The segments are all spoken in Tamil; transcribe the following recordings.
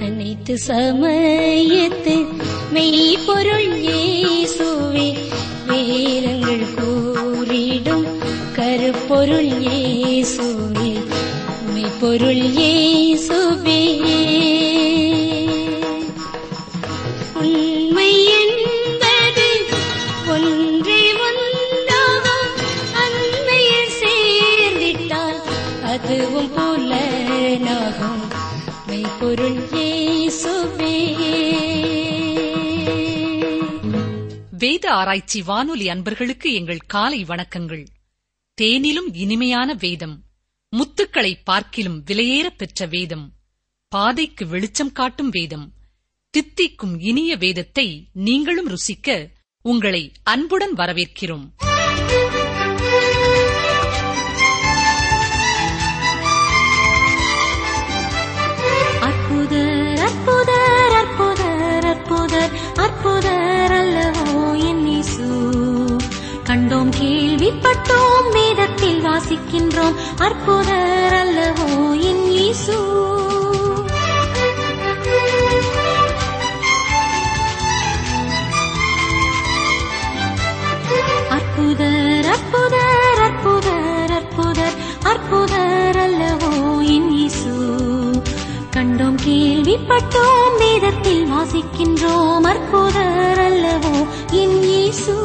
அனைத்து சமயத்து மெய்ப்பொருள் இயேசுவே வேதங்கள் கூறிடும் கருப்பொருள் இயேசுவே மெய்ப்பொருள் இயேசுவே உண்மை என்பது ஒன்றே ஒன்றாகும் அண்மையில் சேர்ந்திட்டால் அதுவும் புலனாகும் மெய்ப்பொருள் இயேசுவே வேத ஆராய்ச்சி வானொலி அன்பர்களுக்கு எங்கள் காலை வணக்கங்கள் தேனிலும் இனிமையான வேதம் முத்துக்களை பார்க்கிலும் விலையேறப் பெற்ற வேதம் பாதைக்கு வெளிச்சம் காட்டும் வேதம் தித்திக்கும் இனிய வேதத்தை நீங்களும் ருசிக்க உங்களை அன்புடன் வரவேற்கிறோம் அற்புதர் அற்புதர் அற்புதர் அற்புதர் அற்புதர் அல்லவோ என் இயேசு கண்டோம் கேள்விப்பட்டோம் வேதத்தில் வாசிக்கின்றோம் அற்புதர் அல்லவோ என் இயேசு அற்புதர் அற்புதர் அற்புதர் அற்புதர் அற்புதர் அல்லவோ என் இயேசு கண்டோம் கேள்விப்பட்டோம் வேதத்தில் வாசிக்கின்றோம் அற்புதர் அல்லவோ என் இயேசு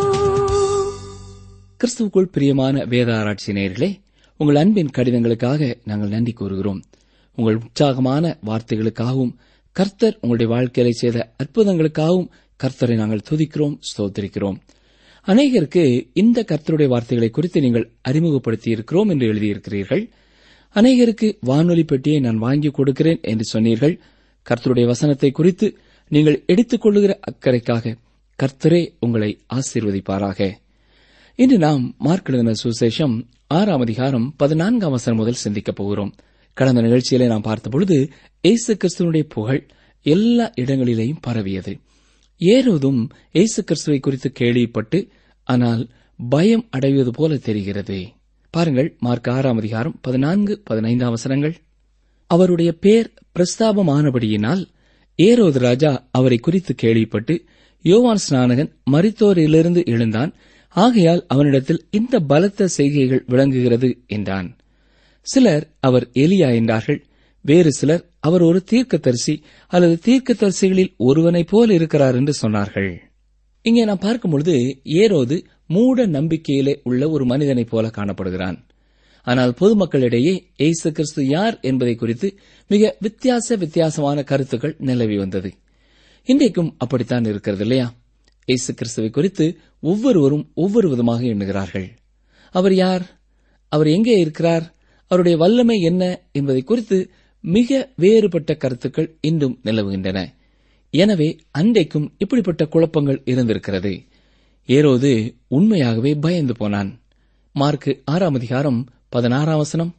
கிறிஸ்துவுக்குள் பிரியமான வேத ஆராய்ச்சி நேயர்களே உங்கள் அன்பின் கடிதங்களுக்காக நாங்கள் நன்றி கூறுகிறோம் உங்கள் உற்சாகமான வார்த்தைகளுக்காகவும் கர்த்தர் உங்களுடைய வாழ்க்கையில செய்த அற்புதங்களுக்காகவும் கர்த்தரை நாங்கள் துதிக்கிறோம் ஸ்தோத்திரிக்கிறோம் அநேகருக்கு இந்த கர்த்தருடைய வார்த்தைகளை குறித்து நீங்கள் அறிமுகப்படுத்தி இருக்கிறோம் என்று எழுதியிருக்கிறீர்கள் அநேகருக்கு வானொலி பெட்டியை நான் வாங்கி கொடுக்கிறேன் என்று சொன்னீர்கள் கர்த்தருடைய வசனத்தை குறித்து நீங்கள் எடுத்துக் கொள்ளுகிற அக்கறைக்காக கர்த்தரே உங்களை ஆசீர்வதிப்பாராக இன்று நாம் மார்க் எழுதின சுசேஷம் ஆறாம் அதிகாரம் பதினான்காம் வசனம் முதல் சிந்திக்கப் போகிறோம் கடந்த நிகழ்ச்சியிலே நாம் பார்த்தபொழுது இயேசு கிறிஸ்துவனுடைய புகழ் எல்லா இடங்களிலேயும் பரவியது ஏரோதும் இயேசு கிறிஸ்துவை குறித்து கேள்விப்பட்டு ஆனால் பயம் அடைவது போல தெரிகிறது பாருங்கள் மார்க் ஆறாம் அதிகாரம் பதினான்கு பதினைந்தாம் வசனங்கள் அவருடைய பேர் பிரஸ்தாபமானபடியினால் ஏரோது ராஜா அவரை குறித்து கேள்விப்பட்டு யோவான் ஸ்நானகன் மரித்தோரிலிருந்து எழுந்தான் ஆகையால் அவனிடத்தில் இந்த பலத்த செய்கைகள் விளங்குகிறது என்றான் சிலர் அவர் எலியா என்றார்கள் வேறு சிலர் அவர் ஒரு தீர்க்கதரிசி அல்லது தீர்க்கதரிசிகளில் ஒருவனைப் போல் இருக்கிறார் என்று சொன்னார்கள் இங்கே நாம் பார்க்கும்பொழுது ஏரோது மூட நம்பிக்கையிலே உள்ள ஒரு மனிதனைப் போல காணப்படுகிறான் ஆனால் பொதுமக்களிடையே இயேசு கிறிஸ்து யார் என்பதை குறித்து மிக வித்தியாச வித்தியாசமான கருத்துக்கள் நிலவி வந்தது இன்றைக்கும் அப்படித்தான் இருக்கிறது இல்லையா இயேசு கிறிஸ்துவை குறித்து ஒவ்வொருவரும் ஒவ்வொரு விதமாக எண்ணுகிறார்கள் அவர் யார் அவர் எங்கே இருக்கிறார் அவருடைய வல்லமை என்ன என்பதை குறித்து மிக வேறுபட்ட கருத்துக்கள் இன்றும் நிலவுகின்றன எனவே அன்றைக்கும் இப்படிப்பட்ட குழப்பங்கள் இருந்திருக்கிறது ஏரோது உண்மையாகவே பயந்து போனான் மார்க்கு ஆறாம் அதிகாரம் பதினாறாம் வசனம்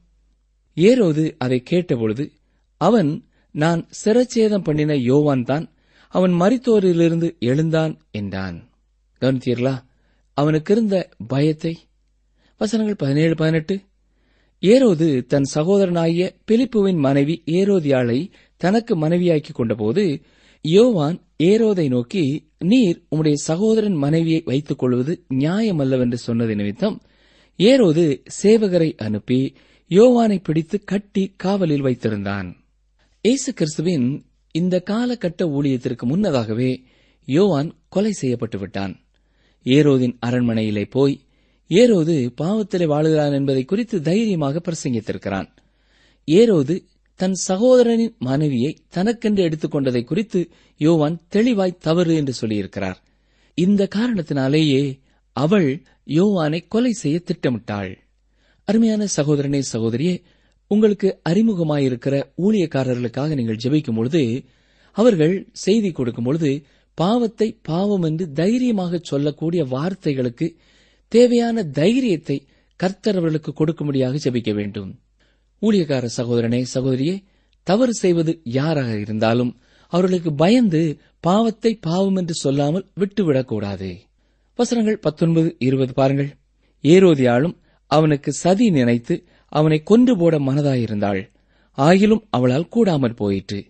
ஏரோது அதை கேட்டபொழுது அவன் நான் சிரச்சேதம் பண்ணின யோவான் தான் அவன் மரித்தோரிலிருந்து எழுந்தான் என்றான் கவனித்தீர்களா அவனுக்கு இருந்த பயத்தை வசனங்கள் பதினேழு பதினெட்டு ஏரோது தன் சகோதரனாகிய பிலிப்புவின் மனைவி ஏரோதியாளை தனக்கு மனைவியாக்கிக் கொண்டபோது யோவான் ஏரோதை நோக்கி நீர் உம்முடைய சகோதரன் மனைவியை வைத்துக் கொள்வது நியாயமல்லவென்று சொன்னது நிமித்தம் ஏரோது சேவகரை அனுப்பி யோவானை பிடித்து கட்டி காவலில் வைத்திருந்தான் இயேசு கிறிஸ்துவின் இந்த காலகட்ட ஊழியத்திற்கு முன்னதாகவே யோவான் கொலை செய்யப்பட்டு விட்டான் ஏரோதின் அரண்மனையிலே போய் ஏரோது பாவத்திலே வாழுகிறான் என்பதை குறித்து தைரியமாக பிரசங்கித்திருக்கிறான் ஏரோது தன் சகோதரனின் மனைவியை தனக்கென்று எடுத்துக்கொண்டதை குறித்து யோவான் தெளிவாய் தவறு என்று சொல்லியிருக்கிறார் இந்த காரணத்தினாலேயே அவள் யோவானை கொலை செய்ய திட்டமிட்டாள் அருமையான சகோதரனே சகோதரியே உங்களுக்கு அறிமுகமாயிருக்கிற ஊழியக்காரர்களுக்காக நீங்கள் ஜெபிக்கும் பொழுது அவர்கள் செய்தி கொடுக்கும் பொழுது பாவத்தை பாவம் என்று தைரியமாக சொல்லக்கூடிய வார்த்தைகளுக்கு தேவையான தைரியத்தை கர்த்தர் அவர்களுக்கு கொடுக்கும்படியாக ஜெபிக்க வேண்டும் ஊழியக்கார சகோதரனே சகோதரியே தவறு செய்வது யாராக இருந்தாலும் அவர்களுக்கு பயந்து பாவத்தை பாவம் என்று சொல்லாமல் விட்டுவிடக்கூடாது வசனங்கள் பத்தொன்பது இருபது பாருங்கள் ஏரோதியாளும் அவனுக்கு சதி நினைத்து அவனை கொன்று போட மனதாயிருந்தாள் ஆகிலும் அவளால் கூடாமற் போயிற்று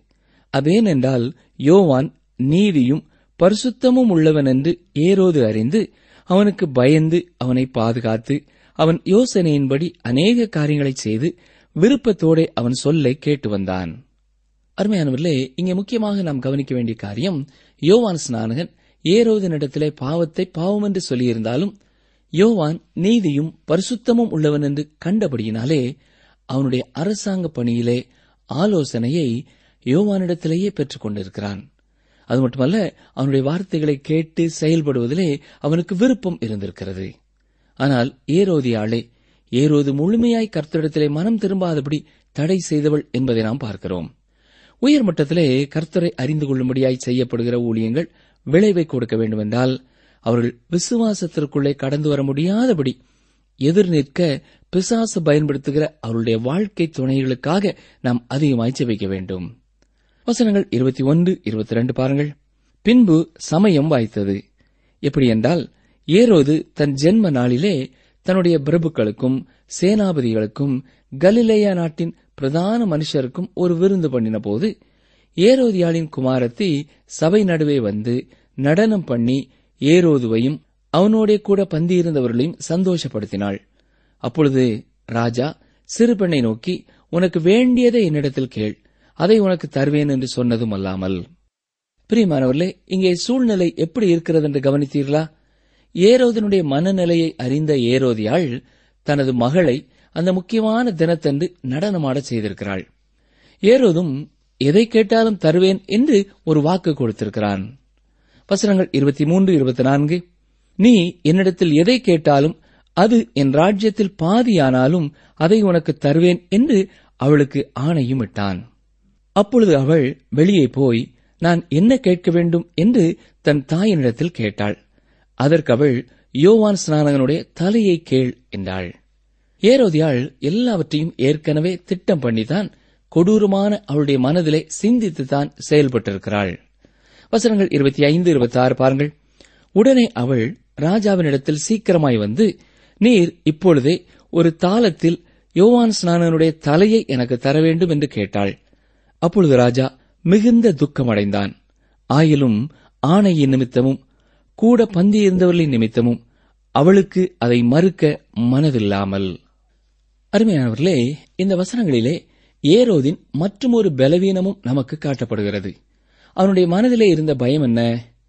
அதேனென்றால் யோவான் நீதியும் பரிசுத்தமும் உள்ளவன் என்று ஏரோது அறிந்து அவனுக்கு பயந்து அவனை பாதுகாத்து அவன் யோசனையின்படி அநேக காரியங்களைச் செய்து விருப்பத்தோடே அவன் சொல்லை கேட்டு வந்தான் அருமையானவர்களே இங்கே முக்கியமாக நாம் கவனிக்க வேண்டிய காரியம் யோவான் ஸ்நானகன் ஏரோதனிடத்திலே பாவத்தை பாவம் என்று சொல்லியிருந்தாலும் யோவான் நீதியும் பரிசுத்தமும் உள்ளவன் என்று கண்டபடியினாலே அவனுடைய அரசாங்க பணியிலே ஆலோசனையை யோவானிடத்திலேயே பெற்றுக் கொண்டிருக்கிறான் அது மட்டுமல்ல அவனுடைய வார்த்தைகளை கேட்டு செயல்படுவதிலே அவனுக்கு விருப்பம் இருந்திருக்கிறது ஆனால் ஏரோதியாளே ஏரோது முழுமையாய் கர்த்தரிடத்திலே மனம் திரும்பாதபடி தடை செய்தவள் என்பதை நாம் பார்க்கிறோம் உயர்மட்டத்திலே கர்த்தரை அறிந்து கொள்ளும்படியாய் செய்யப்படுகிற ஊழியங்கள் விளைவை கொடுக்க வேண்டுமென்றால் அவர்கள் விசுவாசத்திற்குள்ளே கடந்து வர முடியாதபடி எதிர் நிற்க பிசாசு பயன்படுத்துகிற அவருடைய வாழ்க்கை துணைகளுக்காக நாம் அதிகமாய் ஜெபிக்க வேண்டும் வசனங்கள் இருபத்தி ஒன்று இருபத்தி ரெண்டு பாருங்கள் பின்பு சமயம் வாய்த்தது எப்படி என்றால் ஏரோது தன் ஜென்ம நாளிலே தன்னுடைய பிரபுக்களுக்கும் சேனாபதிகளுக்கும் கலிலேயா நாட்டின் பிரதான மனுஷருக்கும் ஒரு விருந்து பண்ணின போது ஏரோதியாளின் குமாரத்தி சபை நடுவே வந்து நடனம் பண்ணி ஏரோதுவையும் அவனோடே கூட பந்தியிருந்தவர்களையும் சந்தோஷப்படுத்தினாள் அப்பொழுது ராஜா சிறு பெண்ணை நோக்கி உனக்கு வேண்டியதை என்னிடத்தில் கேள் அதை உனக்கு தருவேன் என்று சொன்னதும் அல்லாமல் பிரியமானவர்களே இங்கே சூழ்நிலை எப்படி இருக்கிறது என்று கவனித்தீர்களா ஏரோதனுடைய மனநிலையை அறிந்த ஏரோதியாள் தனது மகளை அந்த முக்கியமான தினத்தன்று நடனமாடச் செய்திருக்கிறாள் ஏரோதும் எதை கேட்டாலும் தருவேன் என்று ஒரு வாக்கு கொடுத்திருக்கிறான் வசனங்கள் இருபத்தி மூன்று இருபத்தி நான்கு நீ என்னிடத்தில் எதை கேட்டாலும் அது என் ராஜ்யத்தில் பாதியானாலும் அதை உனக்கு தருவேன் என்று அவளுக்கு ஆணையும் இட்டான் அப்பொழுது அவள் வெளியே போய் நான் என்ன கேட்க வேண்டும் என்று தன் தாயினிடத்தில் கேட்டாள் அதற்கு அவள் யோவான் ஸ்நானகனுடைய தலையை கேள் என்றாள் ஏரோதியாள் எல்லாவற்றையும் ஏற்கனவே திட்டம் பண்ணித்தான் கொடூரமான அவளுடைய மனதிலே சிந்தித்துத்தான் செயல்பட்டிருக்கிறாள் வசனங்கள் இருபத்தி ஐந்து இருபத்தி ஆறு பாருங்கள் உடனே அவள் ராஜாவினிடத்தில் சீக்கிரமாய் வந்து நீர் இப்பொழுதே ஒரு தாளத்தில் யோவான் ஸ்நானனுடைய தலையை எனக்கு தர வேண்டும் என்று கேட்டாள் அப்பொழுது ராஜா மிகுந்த துக்கமடைந்தான் ஆயிலும் ஆணையின் நிமித்தமும் கூட பந்தியிருந்தவர்களின் நிமித்தமும் அவளுக்கு அதை மறுக்க மனதில்லாமல் அருமையானவர்களே இந்த வசனங்களிலே ஏரோதின் மற்றுமொரு பலவீனமும் நமக்கு காட்டப்படுகிறது அவனுடைய மனதிலே இருந்த பயம் என்ன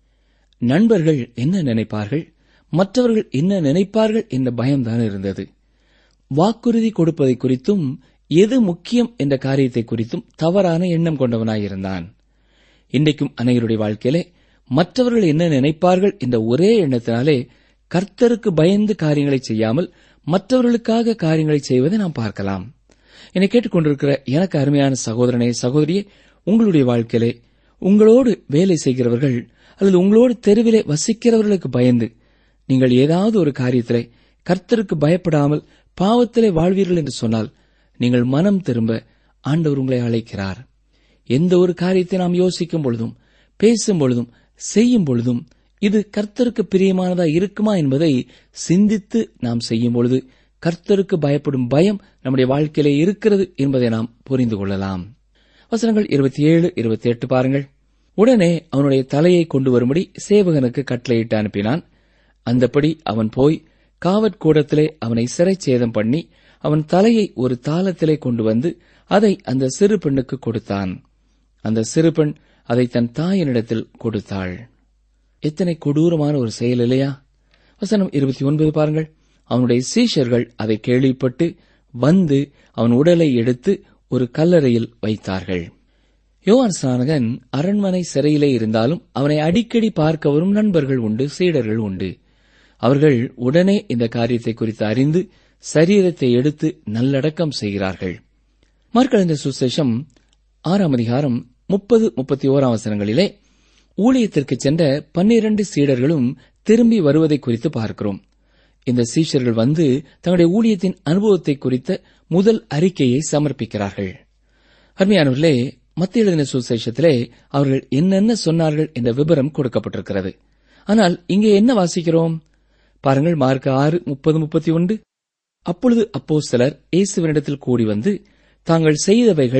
நண்பர்கள் என்ன நினைப்பார்கள் மற்றவர்கள் என்ன நினைப்பார்கள் என்ற பயம்தான் இருந்தது வாக்குறுதி கொடுப்பதை குறித்தும் எது முக்கியம் என்ற காரியத்தை குறித்தும் தவறான எண்ணம் கொண்டவனாயிருந்தான் இன்றைக்கும் அனைவருடைய வாழ்க்கையிலே மற்றவர்கள் என்ன நினைப்பார்கள் என்ற ஒரே எண்ணத்தினாலே கர்த்தருக்கு பயந்து காரியங்களை செய்யாமல் மற்றவர்களுக்காக காரியங்களை செய்வதை நாம் பார்க்கலாம் என்னை கேட்டுக்கொண்டிருக்கிற எனக்கு அருமையான சகோதரனே சகோதரியே உங்களுடைய வாழ்க்கையிலே உங்களோடு வேலை செய்கிறவர்கள் அல்லது உங்களோடு தெருவிலே வசிக்கிறவர்களுக்கு பயந்து நீங்கள் ஏதாவது ஒரு காரியத்திலே கர்த்தருக்கு பயப்படாமல் பாவத்திலே வாழ்வீர்கள் என்று சொன்னால் நீங்கள் மனம் திரும்ப ஆண்டவர் உங்களை அழைக்கிறார் எந்த ஒரு காரியத்தை நாம் யோசிக்கும் பொழுதும் பேசும் பொழுதும் செய்யும் பொழுதும் இது கர்த்தருக்கு பிரியமானதா இருக்குமா என்பதை சிந்தித்து நாம் செய்யும் பொழுது கர்த்தருக்கு பயப்படும் பயம் நம்முடைய வாழ்க்கையிலே இருக்கிறது என்பதை நாம் புரிந்து கொள்ளலாம் வசனங்கள் இருபத்தி ஏழு இருபத்தி எட்டு பாருங்கள் உடனே அவனுடைய தலையை கொண்டு வரும்படி சேவகனுக்கு கட்டளையிட்டு அனுப்பினான் அந்தப்படி அவன் போய் காவற்கூடத்திலே அவனை சிறைச்சேதம் பண்ணி அவன் தலையை ஒரு தாளத்திலே கொண்டு வந்து அதை அந்த சிறு பெண்ணுக்கு கொடுத்தான் அந்த சிறு பெண் அதை தன் தாயினிடத்தில் கொடுத்தாள் எத்தனை கொடூரமான ஒரு செயல் இல்லையா வசனம் இருபத்தி ஒன்பது பாருங்கள் அவனுடைய சீஷர்கள் அதை கேள்விப்பட்டு வந்து அவன் உடலை எடுத்து ஒரு கல்லறையில் வைத்தார்கள் யோவான் ஸ்நானகன் அரண்மனை சிறையிலே இருந்தாலும் அவனை அடிக்கடி பார்க்க வரும் நண்பர்கள் உண்டு சீடர்கள் உண்டு அவர்கள் உடனே இந்த காரியத்தை குறித்து அறிந்து சரீரத்தை எடுத்து நல்லடக்கம் செய்கிறார்கள் மார்க்கழிந்த சுசேஷம் ஆறாம் அதிகாரம் முப்பது முப்பத்தி ஓராம் வசனங்களிலே ஊழியத்திற்கு சென்ற பன்னிரண்டு சீடர்களும் திரும்பி வருவதை குறித்து பார்க்கிறோம் இந்த சீஷர்கள் வந்து தங்களுடைய ஊழியத்தின் அனுபவத்தை குறித்த முதல் அறிக்கையை சமர்ப்பிக்கிறார்கள் அருமையானவர்களே மத்திய எழுதின சுசேஷத்திலே அவர்கள் என்னென்ன சொன்னார்கள் என்ற விபரம் கொடுக்கப்பட்டிருக்கிறது ஆனால் இங்கே என்ன வாசிக்கிறோம் பாருங்கள் மார்க் ஆறு முப்பது முப்பத்தி ஒன்று அப்பொழுது அப்போ சிலர் இயேசுவனிடத்தில் கூடி வந்து தாங்கள் செய்தவைகள்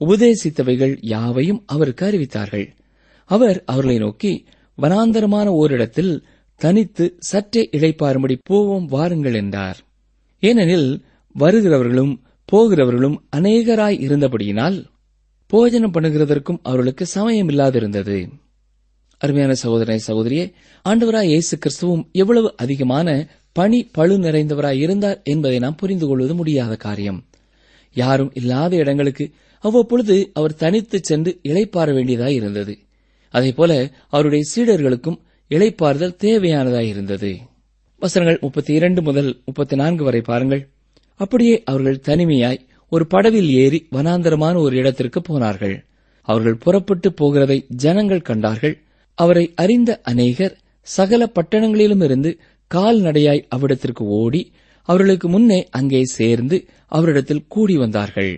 உபதேசித்தவைகள் யாவையும் அவருக்கு அறிவித்தார்கள் அவர் அவர்களை நோக்கி வனாந்தரமான ஓரிடத்தில் தனித்து சற்றே இழைப்பாரும்படி போவோம் வாருங்கள் என்றார் ஏனெனில் வருகிறவர்களும் போகிறவர்களும் அநேகராய் இருந்தபடியினால் போஜனம் பண்ணுகிறதற்கும் அவர்களுக்கு சமயம் இல்லாதிருந்தது அருமையான சகோதரனை சகோதரியே ஆண்டவராய் இயேசு கிறிஸ்துவும் எவ்வளவு அதிகமான பணி பழு நிறைந்தவராய் இருந்தார் என்பதை நாம் புரிந்து கொள்வது முடியாத காரியம் யாரும் இல்லாத இடங்களுக்கு அவ்வப்பொழுது அவர் தனித்து சென்று இளைப்பாற வேண்டியதாய் இருந்தது அதேபோல அவருடைய சீடர்களுக்கும் இளைப்பாறுதல் தேவையானதாய் இருந்தது வசனங்கள் முப்பத்தி இரண்டு முதல் முப்பத்தி நான்கு வரை பாருங்கள் அப்படியே அவர்கள் தனிமையாய் ஒரு படவில் ஏறி வனாந்தரமான ஒரு இடத்திற்கு போனார்கள் அவர்கள் புறப்பட்டு போகிறதை ஜனங்கள் கண்டார்கள் அவரை அறிந்த அநேகர் சகல பட்டணங்களிலும் இருந்து கால்நடையாய் அவ்விடத்திற்கு ஓடி அவர்களுக்கு முன்னே அங்கே சேர்ந்து அவரிடத்தில் கூடி வந்தார்கள்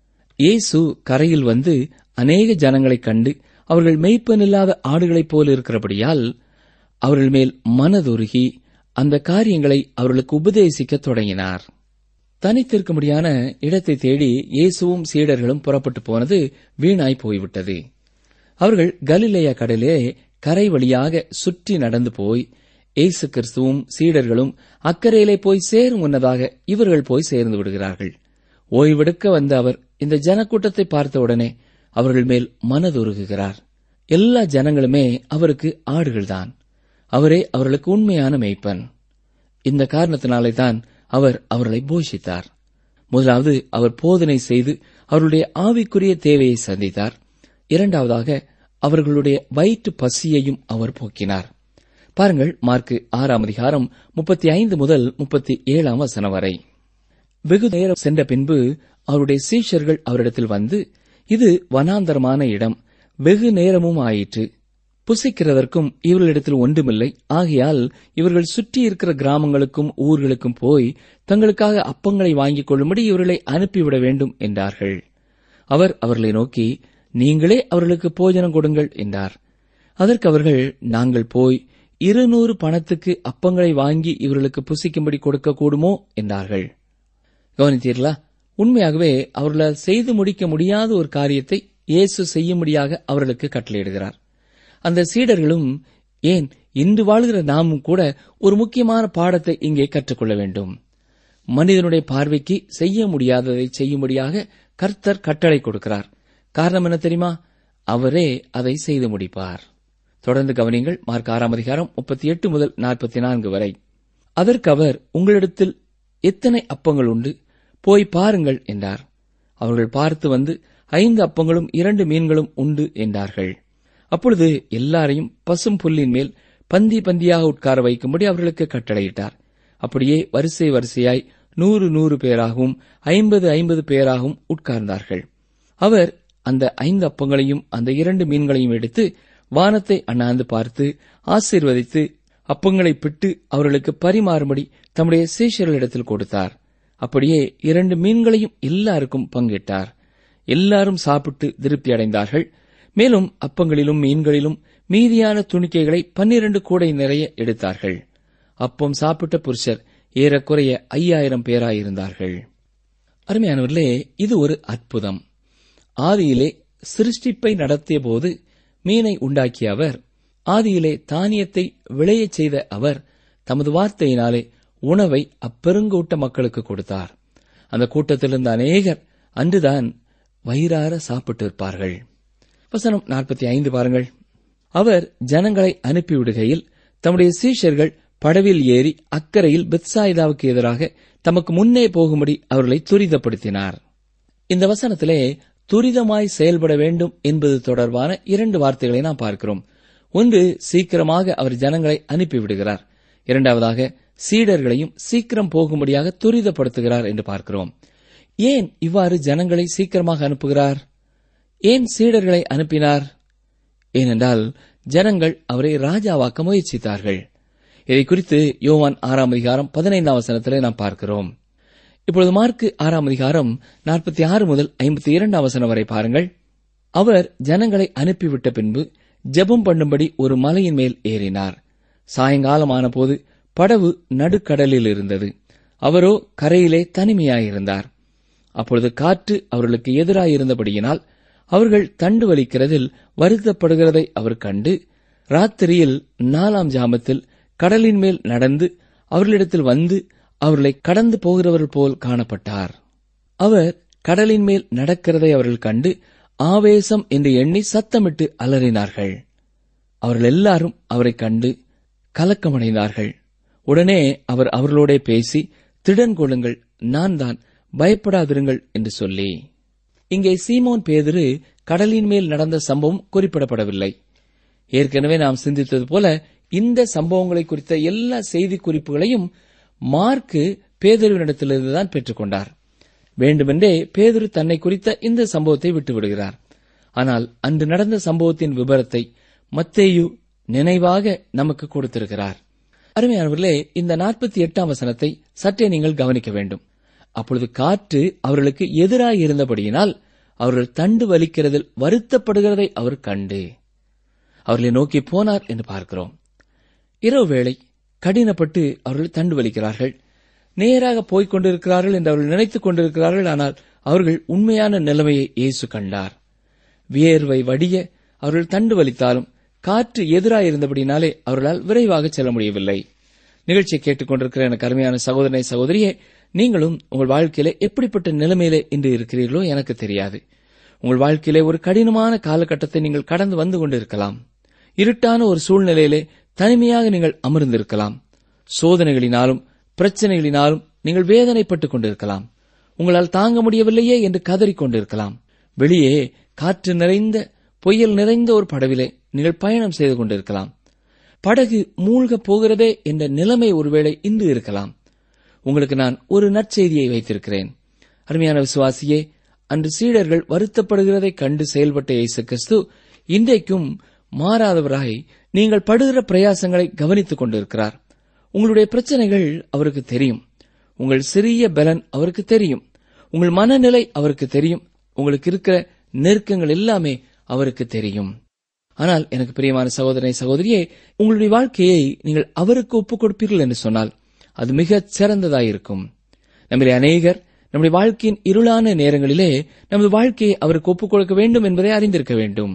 இயேசு கரையில் வந்து அநேக ஜனங்களைக் கண்டு அவர்கள் மெய்ப்பனில்லாத ஆடுகளைப் போல இருக்கிறபடியால் அவர்கள் மேல் மனதுருகி அந்த காரியங்களை அவர்களுக்கு உபதேசிக்கத் தொடங்கினார் தனித்திருக்கும்படியான இடத்தை தேடி இயேசுவும் சீடர்களும் புறப்பட்டு போனது வீணாய் போய்விட்டது அவர்கள் கலிலேயா கடலே கரை வழியாக சுற்றி நடந்து போய் இயேசு கிறிஸ்துவும் சீடர்களும் அக்கறையிலே போய் சேரும் முன்னதாக இவர்கள் போய் சேர்ந்து விடுகிறார்கள் ஓய்வெடுக்க வந்த அவர் இந்த ஜனக்கூட்டத்தை பார்த்தவுடனே அவர்கள் மேல் மனதுருகுகிறார் எல்லா ஜனங்களுமே அவருக்கு ஆடுகள்தான் அவரே அவர்களுக்கு உண்மையான மேய்ப்பன் இந்த காரணத்தினாலே தான் அவர் அவர்களை போஷித்தார் முதலாவது அவர் போதனை செய்து அவர்களுடைய ஆவிக்குரிய தேவையை சந்தித்தார் இரண்டாவதாக அவர்களுடைய வயிற்று பசியையும் அவர் போக்கினார் பாருங்கள் மார்க்கு ஆறாம் அதிகாரம் முப்பத்தி ஐந்து முதல் முப்பத்தி ஏழாம் வசனம் வரை வெகு நேரம் சென்ற பின்பு அவருடைய சீஷர்கள் அவரிடத்தில் வந்து இது வனாந்தரமான இடம் வெகு நேரமும் ஆயிற்று புசிக்கிறதற்கும் இவர்களிடத்தில் ஒன்றுமில்லை ஆகையால் இவர்கள் சுற்றி இருக்கிற கிராமங்களுக்கும் ஊர்களுக்கும் போய் தங்களுக்காக அப்பங்களை வாங்கிக் கொள்ளும்படி இவர்களை அனுப்பிவிட வேண்டும் என்றார்கள் அவர் அவர்களை நோக்கி நீங்களே அவர்களுக்கு போஜனம் கொடுங்கள் என்றார் அதற்கு அவர்கள் நாங்கள் போய் இருநூறு பணத்துக்கு அப்பங்களை வாங்கி இவர்களுக்கு புசிக்கும்படி கொடுக்க கூடுமோ என்றார்கள் கவனித்தீர்களா உண்மையாகவே அவர்களால் செய்து முடிக்க முடியாத ஒரு காரியத்தை இயேசு செய்யும்படியாக அவர்களுக்கு கட்டளையிடுகிறார் அந்த சீடர்களும் ஏன் இன்று வாழ்கிற நாமும் கூட ஒரு முக்கியமான பாடத்தை இங்கே கற்றுக்கொள்ள வேண்டும் மனிதனுடைய பார்வைக்கு செய்ய முடியாததை செய்யும்படியாக கர்த்தர் கட்டளை கொடுக்கிறார் காரணம் என்ன தெரியுமா அவரே அதை செய்து முடிப்பார் தொடர்ந்து கவனிங்கள் மார்க் ஆறாம் அதிகாரம் முப்பத்தி எட்டு முதல் நாற்பத்தி நான்கு வரை அதற்கு அவர் உங்களிடத்தில் எத்தனை அப்பங்கள் உண்டு போய் பாருங்கள் என்றார் அவர்கள் பார்த்து வந்து ஐந்து அப்பங்களும் இரண்டு மீன்களும் உண்டு என்றார்கள் அப்பொழுது எல்லாரையும் பசும் புல்லின் மேல் பந்தி பந்தியாக உட்கார வைக்கும்படி அவர்களுக்கு கட்டளையிட்டார் அப்படியே வரிசை வரிசையாய் நூறு நூறு பேராகவும் ஐம்பது ஐம்பது பேராகவும் உட்கார்ந்தார்கள் அவர் அந்த ஐந்து அப்பங்களையும் அந்த இரண்டு மீன்களையும் எடுத்து வானத்தை அண்ணாந்து பார்த்து ஆசீர்வதித்து அப்பங்களை பிட்டு அவர்களுக்கு பரிமாறும்படி தம்முடைய சீஷர்களிடத்தில் கொடுத்தார் அப்படியே இரண்டு மீன்களையும் எல்லாருக்கும் பங்கிட்டார் எல்லாரும் சாப்பிட்டு திருப்தி அடைந்தார்கள் மேலும் அப்பங்களிலும் மீன்களிலும் மீதியான துணிக்கைகளை பன்னிரண்டு கூடை நிறைய எடுத்தார்கள் அப்பம் சாப்பிட்ட புருஷர் ஏறக்குறைய ஐயாயிரம் பேராயிருந்தார்கள் அருமையானவர்களே இது ஒரு அற்புதம் ஆதியிலே சிருஷ்டிப்பை நடத்திய போது மீனை உண்டாக்கிய அவர் ஆதியிலே தானியத்தை விளையச் செய்த அவர் தமது வார்த்தையினாலே உணவை அப்பெருங்கூட்ட மக்களுக்கு கொடுத்தார் அந்த கூட்டத்திலிருந்த அநேகர் அன்றுதான் வயிறார சாப்பிட்டிருப்பார்கள் வசனம் நாற்பத்தி ஐந்து பாருங்கள் அவர் ஜனங்களை அனுப்பிவிடுகையில் தம்முடைய சீஷர்கள் படவில் ஏறி அக்கறையில் பெத்சாயிதாவுக்கு எதிராக தமக்கு முன்னே போகும்படி அவர்களை துரிதப்படுத்தினார் இந்த வசனத்திலே துரிதமாய் செயல்பட வேண்டும் என்பது தொடர்பான இரண்டு வார்த்தைகளை நாம் பார்க்கிறோம் ஒன்று சீக்கிரமாக அவர் ஜனங்களை அனுப்பிவிடுகிறார் இரண்டாவதாக சீடர்களையும் சீக்கிரம் போகும்படியாக துரிதப்படுத்துகிறார் என்று பார்க்கிறோம் ஏன் இவ்வாறு ஜனங்களை சீக்கிரமாக அனுப்புகிறார் ஏன் சீடர்களை அனுப்பினார் ஏனென்றால் ஜனங்கள் அவரை ராஜாவாக்க முயற்சித்தார்கள் இதை குறித்து யோவான் ஆறாம் அதிகாரம் பதினைந்தாம் வசனத்திலே நாம் பார்க்கிறோம் இப்பொழுது மார்க்கு ஆறாம் அதிகாரம் நாற்பத்தி ஆறு முதல் ஐம்பத்தி இரண்டாம் வசனம் வரை பாருங்கள் அவர் ஜனங்களை அனுப்பிவிட்ட பின்பு ஜெபம் பண்ணும்படி ஒரு மலையின் மேல் ஏறினார் சாயங்காலமான போது படவு நடுக்கடலில் இருந்தது அவரோ கரையிலே தனிமையாயிருந்தார் அப்பொழுது காற்று அவர்களுக்கு எதிராயிருந்தபடியினால் அவர்கள் தண்டு வலிக்கிறதில் வருத்தப்படுகிறதை அவர் கண்டு ராத்திரியில் நாலாம் ஜாமத்தில் கடலின் மேல் நடந்து அவர்களிடத்தில் வந்து அவர்களை கடந்து போகிறவர் போல் காணப்பட்டார் அவர் கடலின் மேல் நடக்கிறதை அவர்கள் கண்டு ஆவேசம் என்று எண்ணி சத்தமிட்டு அலறினார்கள் அவர்கள் எல்லாரும் அவரை கண்டு கலக்கமடைந்தார்கள் உடனே அவர் அவர்களோடே பேசி திடன் கொள்ளுங்கள் நான் தான் பயப்படாதிருங்கள் என்று சொல்லி இங்கே சீமோன் பேதுரு கடலின் மேல் நடந்த சம்பவம் குறிப்பிடப்படவில்லை ஏற்கனவே நாம் சிந்தித்தது போல இந்த சம்பவங்களை குறித்த எல்லா செய்தி குறிப்புகளையும் மார்க்கு பேதுருவினிடத்திலிருந்துதான் பெற்றுக்கொண்டார் வேண்டுமென்றே பேதுரு தன்னை குறித்த இந்த சம்பவத்தை விட்டுவிடுகிறார் ஆனால் அன்று நடந்த சம்பவத்தின் விபரத்தை மத்தேயு நினைவாக நமக்கு கொடுத்திருக்கிறார் அருமையானவர்களே இந்த நாற்பத்தி எட்டாம் வசனத்தை சற்றே நீங்கள் கவனிக்க வேண்டும் அப்பொழுது காற்று அவர்களுக்கு எதிராக இருந்தபடியினால் அவர்கள் தண்டு வலிக்கிறதில் வருத்தப்படுகிறதை அவர் கண்டு அவர்களை நோக்கி போனார் என்று பார்க்கிறோம் இரவு வேளை கடினப்பட்டு அவர்கள் தண்டு வலிக்கிறார்கள் நேராக போய்க் கொண்டிருக்கிறார்கள் என்று அவர்கள் நினைத்துக் கொண்டிருக்கிறார்கள் ஆனால் அவர்கள் உண்மையான நிலைமையை இயேசு கண்டார் வியர்வை வடிய அவர்கள் தண்டு வலித்தாலும் காற்று எதிராயிருந்தபடினாலே அவர்களால் விரைவாக செல்ல முடியவில்லை நிகழ்ச்சியை கேட்டுக்கொண்டிருக்கிற எனக்கு அருமையான சகோதரனை சகோதரியே நீங்களும் உங்கள் வாழ்க்கையிலே எப்படிப்பட்ட நிலைமையிலே இன்று இருக்கிறீர்களோ எனக்கு தெரியாது உங்கள் வாழ்க்கையிலே ஒரு கடினமான காலகட்டத்தை நீங்கள் கடந்து வந்து கொண்டிருக்கலாம் இருட்டான ஒரு சூழ்நிலையிலே தனிமையாக நீங்கள் அமர்ந்திருக்கலாம் சோதனைகளினாலும் பிரச்சனைகளினாலும் நீங்கள் வேதனைப்பட்டுக் கொண்டிருக்கலாம் உங்களால் தாங்க முடியவில்லையே என்று கதறிக் கொண்டிருக்கலாம் வெளியே காற்று நிறைந்த புயல் நிறைந்த ஒரு படவிலே நீங்கள் பயணம் செய்து கொண்டிருக்கலாம் படகு மூழ்கப் போகிறதே என்ற நிலைமை ஒருவேளை இன்று இருக்கலாம் உங்களுக்கு நான் ஒரு நற்செய்தியை வைத்திருக்கிறேன் அருமையான விசுவாசியே அன்று சீடர்கள் வருத்தப்படுகிறதை கண்டு செயல்பட்ட இயேசு கிறிஸ்து இன்றைக்கும் மாறாதவராய் நீங்கள் படுகிற பிரயாசங்களை கவனித்துக் கொண்டிருக்கிறார் உங்களுடைய பிரச்சனைகள் அவருக்கு தெரியும் உங்கள் சிறிய பலன் அவருக்கு தெரியும் உங்கள் மனநிலை அவருக்கு தெரியும் உங்களுக்கு இருக்கிற நெருக்கங்கள் எல்லாமே அவருக்கு தெரியும் ஆனால் எனக்கு பிரியமான சகோதரனை சகோதரியே உங்களுடைய வாழ்க்கையை நீங்கள் அவருக்கு ஒப்புக் கொடுப்பீர்கள் என்று சொன்னால் அது மிகச் சிறந்ததாயிருக்கும் நம்முடைய அநேகர் நம்முடைய வாழ்க்கையின் இருளான நேரங்களிலே நமது வாழ்க்கையை அவருக்கு ஒப்புக் கொடுக்க வேண்டும் என்பதை அறிந்திருக்க வேண்டும்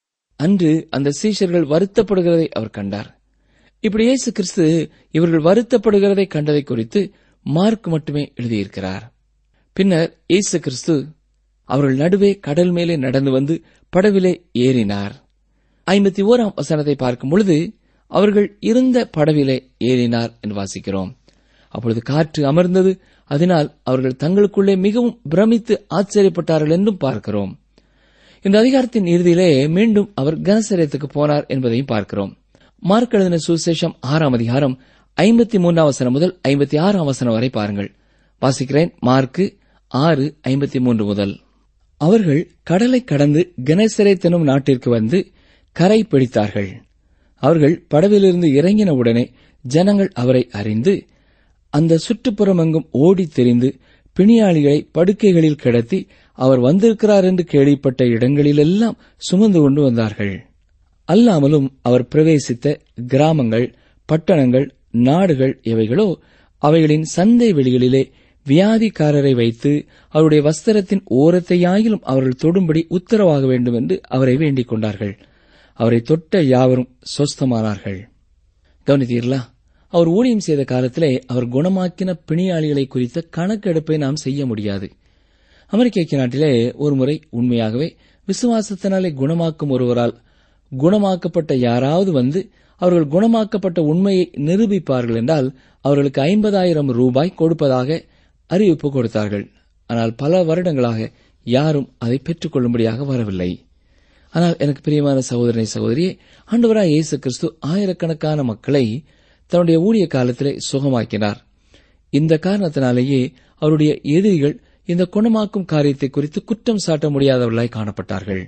அன்று அந்த சீஷர்கள் வருத்தப்படுகிறதை அவர் கண்டார் இப்படி இயேசு கிறிஸ்து இவர்கள் வருத்தப்படுகிறதை கண்டதை குறித்து மார்க் மட்டுமே எழுதியிருக்கிறார் பின்னர் இயேசு கிறிஸ்து அவர்கள் நடுவே கடல் மேலே நடந்து வந்து படவிலே ஏறினார் ஐம்பத்தி ஓராம் வசனத்தை பார்க்கும் பொழுது அவர்கள் இருந்த படவிலே ஏறினார் என்று வாசிக்கிறோம் அப்பொழுது காற்று அமர்ந்தது அதனால் அவர்கள் தங்களுக்குள்ளே மிகவும் பிரமித்து ஆச்சரியப்பட்டார்கள் என்றும் பார்க்கிறோம் இந்த அதிகாரத்தின் இறுதியிலே மீண்டும் அவர் கனசரத்துக்கு போனார் என்பதையும் பார்க்கிறோம் மார்க் எழுதின சுசேஷம் ஆறாம் அதிகாரம் ஐம்பத்தி மூன்றாம் வசனம் முதல் ஐம்பத்தி ஆறாம் வசனம் வரை பாருங்கள் வாசிக்கிறேன் மார்க்கு ஆறு ஐம்பத்தி மூன்று முதல் அவர்கள் கடலை கடந்து கனசரேத்தனும் நாட்டிற்கு வந்து கரை பிடித்தார்கள் அவர்கள் படவிலிருந்து இறங்கினவுடனே ஜனங்கள் அவரை அறிந்து அந்த சுற்றுப்புறமெங்கும் ஓடித் திரிந்து பிணியாளிகளை படுக்கைகளில் கிடத்தி அவர் வந்திருக்கிறார் என்று கேள்விப்பட்ட இடங்களிலெல்லாம் சுமந்து கொண்டு வந்தார்கள் அல்லாமலும் அவர் பிரவேசித்த கிராமங்கள் பட்டணங்கள் நாடுகள் இவைகளோ அவைகளின் சந்தை வெளிகளிலே வியாதிக்காரரை வைத்து அவருடைய வஸ்திரத்தின் ஓரத்தையாயிலும் அவர்கள் தொடும்படி உத்தரவாக வேண்டும் என்று அவரை வேண்டிக் கொண்டார்கள் அவரை தொட்ட யாவரும் சொஸ்தமானார்கள் கவனித்தீர்களா அவர் ஊழியம் செய்த காலத்திலே அவர் குணமாக்கின பிணியாளிகளை குறித்த கணக்கெடுப்பை நாம் செய்ய முடியாது அமெரிக்க நாட்டிலே ஒருமுறை உண்மையாகவே விசுவாசத்தினாலே குணமாக்கும் ஒருவரால் குணமாக்கப்பட்ட யாராவது வந்து அவர்கள் குணமாக்கப்பட்ட உண்மையை நிரூபிப்பார்கள் என்றால் அவர்களுக்கு ஐம்பதாயிரம் ரூபாய் கொடுப்பதாக அறிவிப்பு கொடுத்தார்கள் ஆனால் பல வருடங்களாக யாரும் அதை பெற்றுக் கொள்ளும்படியாக வரவில்லை ஆனால் எனக்கு பிரியமான சகோதரனை சகோதரியே ஆண்டவராய் இயேசு கிறிஸ்து ஆயிரக்கணக்கான மக்களை தன்னுடைய ஊழிய காலத்திலே சுகமாக்கினார் இந்த காரணத்தினாலேயே அவருடைய எதிரிகள் இந்த குணமாக்கும் காரியத்தை குறித்து குற்றம் சாட்ட முடியாதவர்களாய் காணப்பட்டார்கள்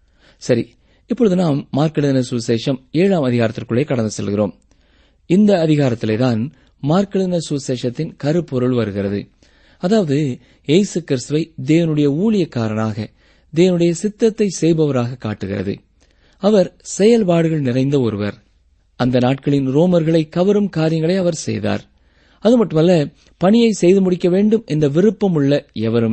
சரி இப்பொழுது நாம் மார்க்கெழுதின சுசேஷம் ஏழாம் அதிகாரத்திற்குள்ளே கடந்து செல்கிறோம் இந்த அதிகாரத்திலேதான் மார்க்கெழுதின சுசேஷத்தின் கருப்பொருள் வருகிறது அதாவது இயேசு கிறிஸ்துவை தேவனுடைய ஊழியக்காரனாக தேவனுடைய சித்தத்தை செய்பவராக காட்டுகிறது அவர் செயல்பாடுகள் நிறைந்த ஒருவர் அந்த நாட்களின் ரோமர்களை கவரும் காரியங்களை அவர் செய்தார் அது மட்டுமல்ல பணியை செய்து முடிக்க வேண்டும் என்ற விருப்பம் உள்ள எவருமே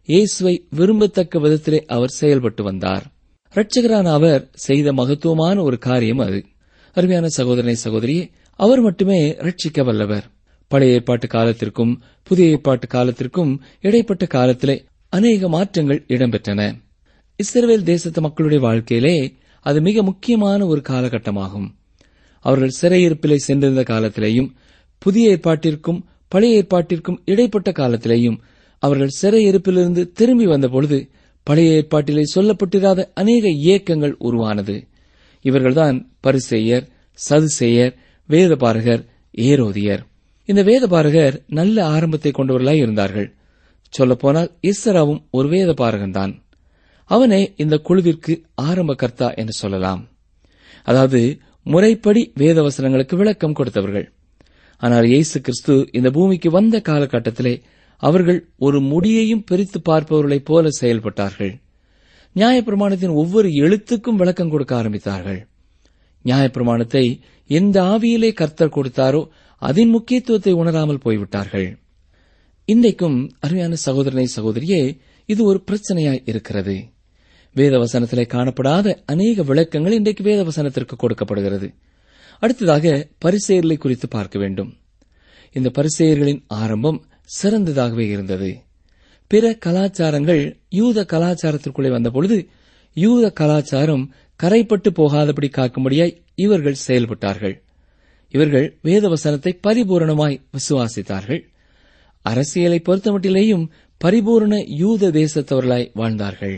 இயேசுவை விரும்பத்தக்க விதத்திலே அவர் செயல்பட்டு வந்தார் இரட்சகரான அவர் செய்த மகத்துவமான ஒரு காரியம் அது அருமையான சகோதரனை சகோதரியே அவர் மட்டுமே ரட்சிக்க வல்லவர் பழைய ஏற்பாட்டு காலத்திற்கும் புதிய ஏற்பாட்டு காலத்திற்கும் இடைப்பட்ட காலத்திலே அநேக மாற்றங்கள் இடம்பெற்றன இஸ்ரவேல் தேசத்து மக்களுடைய வாழ்க்கையிலே அது மிக முக்கியமான ஒரு காலகட்டமாகும் அவர்கள் சிறையிருப்பிலே சென்றிருந்த காலத்திலேயும் புதிய ஏற்பாட்டிற்கும் பழைய ஏற்பாட்டிற்கும் இடைப்பட்ட காலத்திலேயும் அவர்கள் சிறையிருப்பிலிருந்து திரும்பி வந்தபொழுது பழைய ஏற்பாட்டிலே சொல்லப்பட்டிராத அநேக இயக்கங்கள் உருவானது இவர்கள்தான் பரிசெயர் சதுசெயர் வேதபாரகர் ஏரோதியர் இந்த வேதபாரகர் நல்ல ஆரம்பத்தை கொண்டவர்களாய் இருந்தார்கள் சொல்லப்போனால் இஸ்ராவும் ஒரு வேதபாரகன்தான் அவனே இந்த குழுவிற்கு ஆரம்ப கர்த்தா என்று சொல்லலாம் அதாவது முறைப்படி வேதவசனங்களுக்கு விளக்கம் கொடுத்தவர்கள் ஆனால் இயேசு கிறிஸ்து இந்த பூமிக்கு வந்த காலகட்டத்திலே அவர்கள் ஒரு முடியையும் பிரித்து பார்ப்பவர்களைப் போல செயல்பட்டார்கள் நியாயப்பிரமாணத்தின் ஒவ்வொரு எழுத்துக்கும் விளக்கம் கொடுக்க ஆரம்பித்தார்கள் நியாயப்பிரமாணத்தை எந்த ஆவியிலே கர்த்தர் கொடுத்தாரோ அதன் முக்கியத்துவத்தை உணராமல் போய்விட்டார்கள் இன்றைக்கும் அருமையான சகோதரனை சகோதரியே இது ஒரு பிரச்சனையாய் இருக்கிறது வேதவசனத்திலே காணப்படாத அநேக விளக்கங்கள் இன்றைக்கு வேதவசனத்திற்கு கொடுக்கப்படுகிறது அடுத்ததாக பரிசெயர்களை குறித்து பார்க்க வேண்டும் இந்த பரிசெயர்களின் ஆரம்பம் சிறந்ததாகவே இருந்தது பிற கலாச்சாரங்கள் யூத கலாச்சாரத்திற்குள்ளே வந்தபொழுது யூத கலாச்சாரம் கரைப்பட்டு போகாதபடி காக்கும்படியாய் இவர்கள் செயல்பட்டார்கள் இவர்கள் வேதவசனத்தை பரிபூரணமாய் விசுவாசித்தார்கள் அரசியலை பொறுத்தமட்டிலேயும் பரிபூரண யூத தேசத்தவர்களாய் வாழ்ந்தார்கள்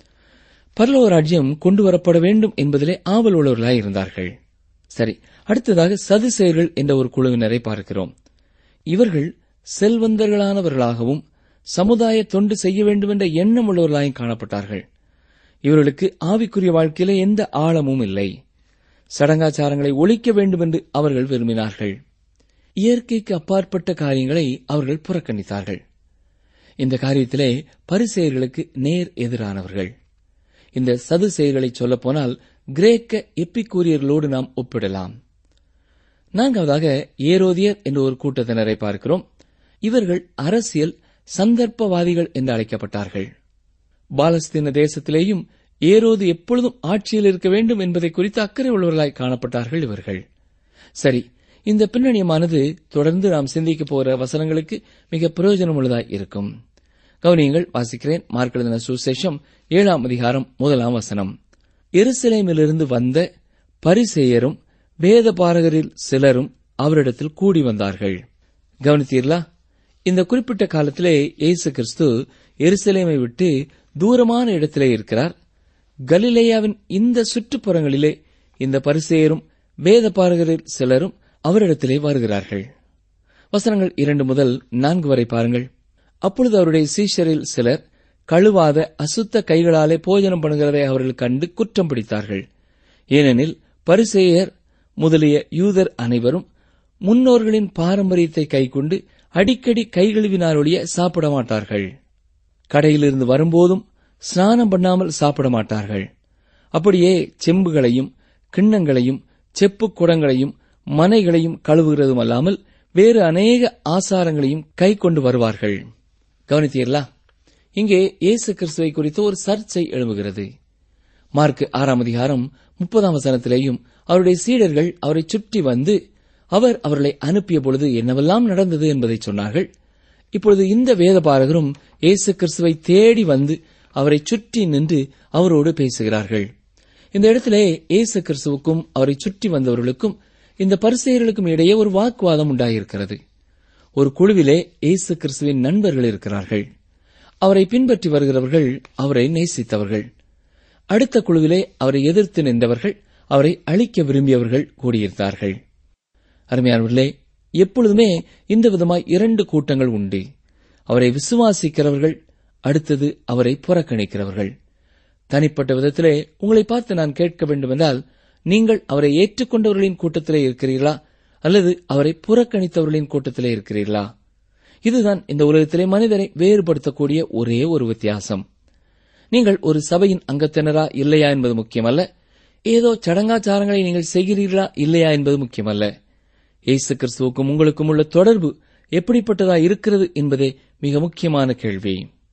பரலோக ராஜ்யம் கொண்டு வரப்பட வேண்டும் என்பதிலே ஆவல் உள்ளவர்களாய் இருந்தார்கள் சரி அடுத்ததாக சதுசேயர்கள் என்ற ஒரு குழுவினரை பார்க்கிறோம் இவர்கள் செல்வந்தர்களானவர்களாகவும் சமுதாய தொண்டு செய்ய வேண்டும் என்ற எண்ணம் உள்ளவர்களாயும் காணப்பட்டார்கள் இவர்களுக்கு ஆவிக்குரிய வாழ்க்கையிலே எந்த ஆழமும் இல்லை சடங்காச்சாரங்களை ஒழிக்க வேண்டும் என்று அவர்கள் விரும்பினார்கள் இயற்கைக்கு அப்பாற்பட்ட காரியங்களை அவர்கள் புறக்கணித்தார்கள் இந்த காரியத்திலே பரிசெயர்களுக்கு நேர் எதிரானவர்கள் இந்த சது செயல்களை சொல்லப்போனால் கிரேக்க எப்பிக்கூரியர்களோடு நாம் ஒப்பிடலாம் நான்காவதாக ஏரோதியர் என்ற ஒரு கூட்டத்தினரை பார்க்கிறோம் இவர்கள் அரசியல் சந்தர்ப்பவாதிகள் என்று அழைக்கப்பட்டார்கள் பாலஸ்தீன தேசத்திலேயும் ஏரோது எப்பொழுதும் ஆட்சியில் இருக்க வேண்டும் என்பதை குறித்து அக்கறை உள்ளவர்களாய் காணப்பட்டார்கள் இவர்கள் சரி இந்த பின்னணியமானது தொடர்ந்து நாம் சிந்திக்க போகிற வசனங்களுக்கு மிக பிரயோஜனமுள்ளதாய் இருக்கும் கவனியங்கள் வாசிக்கிறேன் மார்க்கெழுதின சுசேஷம் ஏழாம் அதிகாரம் முதலாம் வசனம் எருசலேமிலிருந்து வந்த பரிசேயரும் வேத பாரகரில் சிலரும் அவரிடத்தில் கூடி வந்தார்கள் கவனித்தீர்களா இந்த குறிப்பிட்ட காலத்திலே இயேசு கிறிஸ்து எருசலேமை விட்டு தூரமான இடத்திலே இருக்கிறார் கலிலேயாவின் இந்த சுற்றுப்புறங்களிலே இந்த பரிசேயரும் வேத பாரகரில் சிலரும் அவரிடத்திலே வருகிறார்கள் வசனங்கள் இரண்டு முதல் நான்கு வரை பாருங்கள் அப்பொழுது அவருடைய சீஷரில் சிலர் கழுவாத அசுத்த கைகளாலே போஜனம் பண்ணுகிறதை அவர்கள் கண்டு குற்றம் பிடித்தார்கள் ஏனெனில் பரிசேயர் முதலிய யூதர் அனைவரும் முன்னோர்களின் பாரம்பரியத்தை கைக்கொண்டு அடிக்கடி கைகழுவினாரொழிய சாப்பிட மாட்டார்கள் கடையிலிருந்து வரும்போதும் ஸ்நானம் பண்ணாமல் சாப்பிட மாட்டார்கள் அப்படியே செம்புகளையும் கிண்ணங்களையும் செப்பு குடங்களையும் மனைகளையும் கழுவுகிறதும் அல்லாமல் வேறு அநேக ஆசாரங்களையும் கை கொண்டு வருவார்கள் கவனித்தீர்களா இங்கே இயேசு கிறிஸ்துவை குறித்து ஒரு சர்ச்சை எழும்புகிறது மார்க் ஆறாம் அதிகாரம் முப்பதாம் வசனத்திலேயும் அவருடைய சீடர்கள் அவரை சுற்றி வந்து அவர் அவர்களை அனுப்பிய பொழுது என்னவெல்லாம் நடந்தது என்பதை சொன்னார்கள் இப்பொழுது இந்த வேதபாரகரும் இயேசு கிறிஸ்துவை தேடி வந்து அவரை சுற்றி நின்று அவரோடு பேசுகிறார்கள் இந்த இடத்திலே இயேசு கிறிஸ்துவுக்கும் அவரை சுற்றி வந்தவர்களுக்கும் இந்த பரிசெயர்களுக்கும் இடையே ஒரு வாக்குவாதம் உண்டாயிருக்கிறது ஒரு குழுவிலே இயேசு கிறிஸ்துவின் நண்பர்கள் இருக்கிறார்கள் அவரை பின்பற்றி வருகிறவர்கள் அவரை நேசித்தவர்கள் அடுத்த குழுவிலே அவரை எதிர்த்து நின்றவர்கள் அவரை அழிக்க விரும்பியவர்கள் கூடியிருந்தார்கள் அருமையானவர்களே எப்பொழுதுமே இந்த விதமாய் இரண்டு கூட்டங்கள் உண்டு அவரை விசுவாசிக்கிறவர்கள் அடுத்தது அவரை புறக்கணிக்கிறவர்கள் தனிப்பட்ட விதத்திலே உங்களை பார்த்து நான் கேட்க வேண்டுமென்றால் நீங்கள் அவரை ஏற்றுக்கொண்டவர்களின் கூட்டத்திலே இருக்கிறீர்களா அல்லது அவரை புறக்கணித்தவர்களின் கூட்டத்திலே இருக்கிறீர்களா இதுதான் இந்த உலகத்திலே மனிதரை வேறுபடுத்தக்கூடிய ஒரே ஒரு வித்தியாசம் நீங்கள் ஒரு சபையின் அங்கத்தினரா இல்லையா என்பது முக்கியமல்ல ஏதோ சடங்காச்சாரங்களை நீங்கள் செய்கிறீர்களா இல்லையா என்பது முக்கியமல்ல இயேசு கிறிஸ்துவுக்கும் உங்களுக்கும் உள்ள தொடர்பு எப்படிப்பட்டதா இருக்கிறது என்பதே மிக முக்கியமான கேள்வி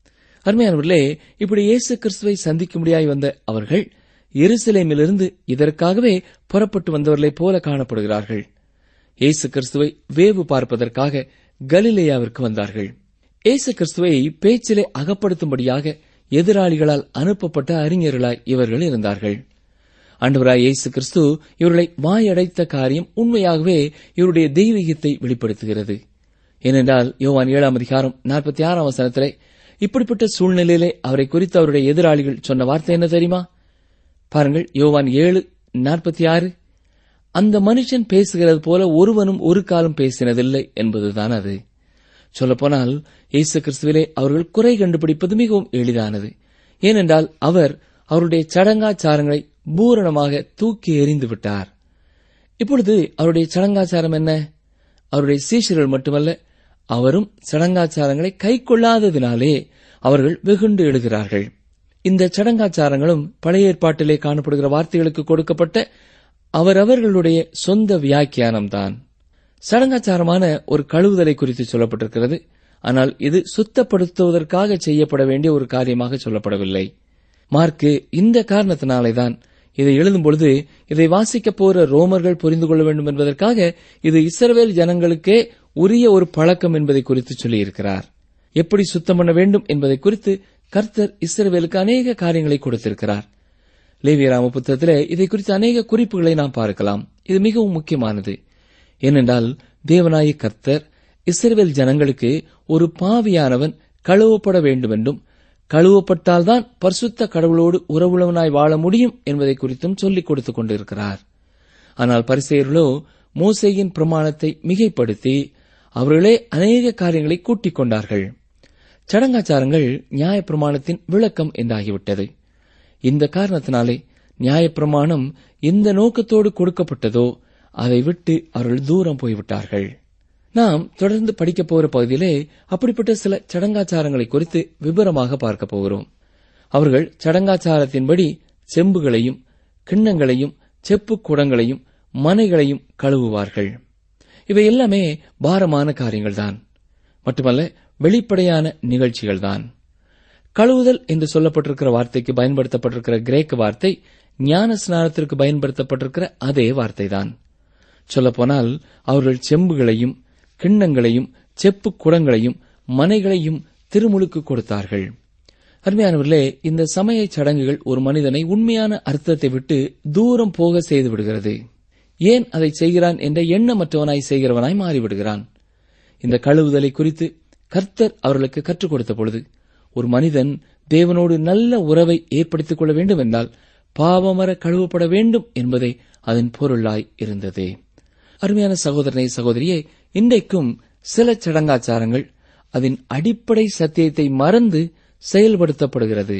அருமையானவர்களே இப்படி இயேசு கிறிஸ்துவை சந்திக்கும்படியாய் வந்த அவர்கள் எருசலேமிலிருந்து இதற்காகவே புறப்பட்டு வந்தவர்களைப் போல காணப்படுகிறார்கள் இயேசு கிறிஸ்துவை வேவு பார்ப்பதற்காக கலிலேயாவிற்கு வந்தார்கள் இயேசு கிறிஸ்துவை பேச்சிலே அகப்படுத்தும்படியாக எதிராளிகளால் அனுப்பப்பட்ட அறிஞர்களாய் இவர்கள் இருந்தார்கள் ஆண்டவராய் இயேசு கிறிஸ்து இவர்களை வாயடைத்த காரியம் உண்மையாகவே இவருடைய தெய்வீகத்தை வெளிப்படுத்துகிறது ஏனென்றால் யோவான் ஏழாம் அதிகாரம் நாற்பத்தி ஆறாம் வசனத்திலே இப்படிப்பட்ட சூழ்நிலையிலே அவரை குறித்து அவருடைய எதிராளிகள் சொன்ன வார்த்தை என்ன தெரியுமா பாருங்கள் யோவான் ஏழு நாற்பத்தி ஆறு அந்த மனுஷன் பேசுகிறது போல ஒருவனும் ஒரு காலம் பேசினதில்லை என்பதுதான் அது சொல்லப்போனால் இயேசு கிறிஸ்துவிலே அவர்கள் குறை கண்டுபிடிப்பது மிகவும் எளிதானது ஏனென்றால் அவர் அவருடைய சடங்காச்சாரங்களை பூரணமாக தூக்கி எறிந்து விட்டார் இப்பொழுது அவருடைய சடங்காச்சாரம் என்ன அவருடைய சீஷர்கள் மட்டுமல்ல அவரும் சடங்காச்சாரங்களை கை கொள்ளாததினாலே அவர்கள் வெகுண்டு எழுகிறார்கள் இந்த சடங்காச்சாரங்களும் பழைய ஏற்பாட்டிலே காணப்படுகிற வார்த்தைகளுக்கு கொடுக்கப்பட்ட அவரவர்களுடைய சொந்த வியாக்கியானம்தான் சடங்காச்சாரமான ஒரு கழுவுதலை குறித்து சொல்லப்பட்டிருக்கிறது ஆனால் இது சுத்தப்படுத்துவதற்காக செய்யப்பட வேண்டிய ஒரு காரியமாக சொல்லப்படவில்லை மார்க்கு இந்த காரணத்தினாலேதான் இதை எழுதும் பொழுது இதை வாசிக்கப் போற ரோமர்கள் புரிந்து கொள்ள வேண்டும் என்பதற்காக இது இஸ்ரவேல் ஜனங்களுக்கே உரிய ஒரு பழக்கம் என்பதை குறித்து சொல்லியிருக்கிறார் எப்படி சுத்தம் பண்ண வேண்டும் என்பதை குறித்து கர்த்தர் இஸ்ரவேலுக்கு அநேக காரியங்களை கொடுத்திருக்கிறார் லேவியராம புத்தகத்திலே இதை குறித்த அநேக குறிப்புகளை நாம் பார்க்கலாம் இது மிகவும் முக்கியமானது ஏனென்றால் தேவனாய கர்த்தர் இஸ்ரவேல் ஜனங்களுக்கு ஒரு பாவியானவன் கழுவப்பட வேண்டும் என்றும் கழுவப்பட்டால்தான் பரிசுத்த கடவுளோடு உறவுள்ளவனாய் வாழ முடியும் என்பதை குறித்தும் சொல்லிக் கொடுத்துக் கொண்டிருக்கிறார் ஆனால் பரிசெயர்களோ மோசேயின் பிரமாணத்தை மிகைப்படுத்தி அவர்களே அநேக காரியங்களை கூட்டிக் கொண்டார்கள் சடங்காச்சாரங்கள் நியாயப்பிரமாணத்தின் விளக்கம் என்றாகிவிட்டது இந்த காரணத்தினாலே நியாயப்பிரமாணம் எந்த நோக்கத்தோடு கொடுக்கப்பட்டதோ அதை விட்டு அவர்கள் தூரம் போய்விட்டார்கள் நாம் தொடர்ந்து படிக்கப் போகிற பகுதியிலே அப்படிப்பட்ட சில சடங்காச்சாரங்களை குறித்து விவரமாக பார்க்க போகிறோம் அவர்கள் சடங்காச்சாரத்தின்படி செம்புகளையும் கிண்ணங்களையும் செப்பு குடங்களையும் மனைகளையும் கழுவுவார்கள் இவை எல்லாமே பாரமான காரியங்கள்தான் மட்டுமல்ல வெளிப்படையான நிகழ்ச்சிகள்தான் கழுவுதல் என்று சொல்லப்பட்டிருக்கிற வார்த்தைக்கு பயன்படுத்தப்பட்டிருக்கிற கிரேக்க வார்த்தை ஞான ஸ்நானத்திற்கு பயன்படுத்தப்பட்டிருக்கிற அதே வார்த்தைதான் சொல்லப்போனால் அவர்கள் செம்புகளையும் கிண்ணங்களையும் செப்பு குடங்களையும் மனைகளையும் திருமுழுக்கு கொடுத்தார்கள் அருமையானவர்களே இந்த சமய சடங்குகள் ஒரு மனிதனை உண்மையான அர்த்தத்தை விட்டு தூரம் போக செய்து விடுகிறது ஏன் அதை செய்கிறான் என்ற எண்ணமற்றவனாய் செய்கிறவனாய் மாறிவிடுகிறான் இந்த கழுவுதலை குறித்து கர்த்தர் அவர்களுக்கு கற்றுக் கொடுத்த பொழுது ஒரு மனிதன் தேவனோடு நல்ல உறவை ஏற்படுத்திக் கொள்ள வேண்டும் என்றால் பாவமர கழுவப்பட வேண்டும் என்பதே அதன் பொருளாய் இருந்ததே அருமையான சகோதரனை சகோதரியே இன்றைக்கும் சில சடங்காச்சாரங்கள் அதன் அடிப்படை சத்தியத்தை மறந்து செயல்படுத்தப்படுகிறது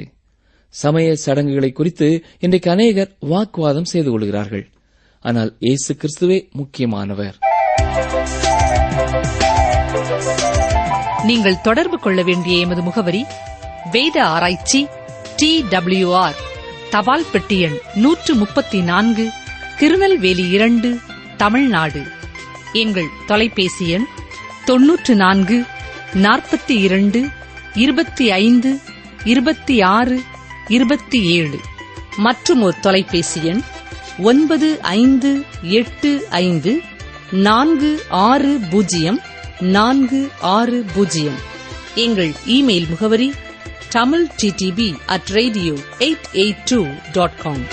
சமய சடங்குகளை குறித்து இன்றைக்கு அநேகர் வாக்குவாதம் செய்து கொள்கிறார்கள் ஆனால் இயேசு கிறிஸ்துவே முக்கியமானவர் நீங்கள் தொடர்பு கொள்ள வேண்டிய எமது முகவரி வேத ஆராய்ச்சி டி ஆர் தபால் பெட்டி எண் நூற்று முப்பத்தி நான்கு திருநெல்வேலி இரண்டு தமிழ்நாடு எங்கள் தொலைபேசி எண் தொன்னூற்று நான்கு நாற்பத்தி இரண்டு இருபத்தி ஐந்து இருபத்தி ஆறு இருபத்தி ஏழு மற்றும் ஒரு தொலைபேசி எண் ஒன்பது ஐந்து எட்டு ஐந்து நான்கு ஆறு பூஜ்ஜியம் நான்கு ஆறு பூஜ்ஜியம் எங்கள் இமெயில் முகவரி Tamil DDP at radio eight eight two dot com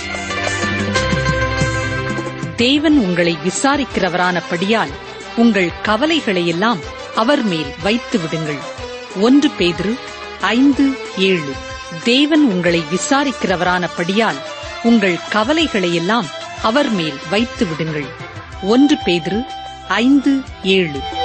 தேவன் உங்களை விசாரிக்கிறவரானபடியால் உங்கள் கவலைகளை எல்லாம் அவர் மேல் வைத்து விடுங்கள் ஒன்று பேதிரு ஐந்து ஏழு தேவன் உங்களை விசாரிக்கிறவரானபடியால் உங்கள் கவலைகளை எல்லாம் அவர் மேல் வைத்து விடுங்கள் ஒன்று பேதிரு ஐந்து ஏழு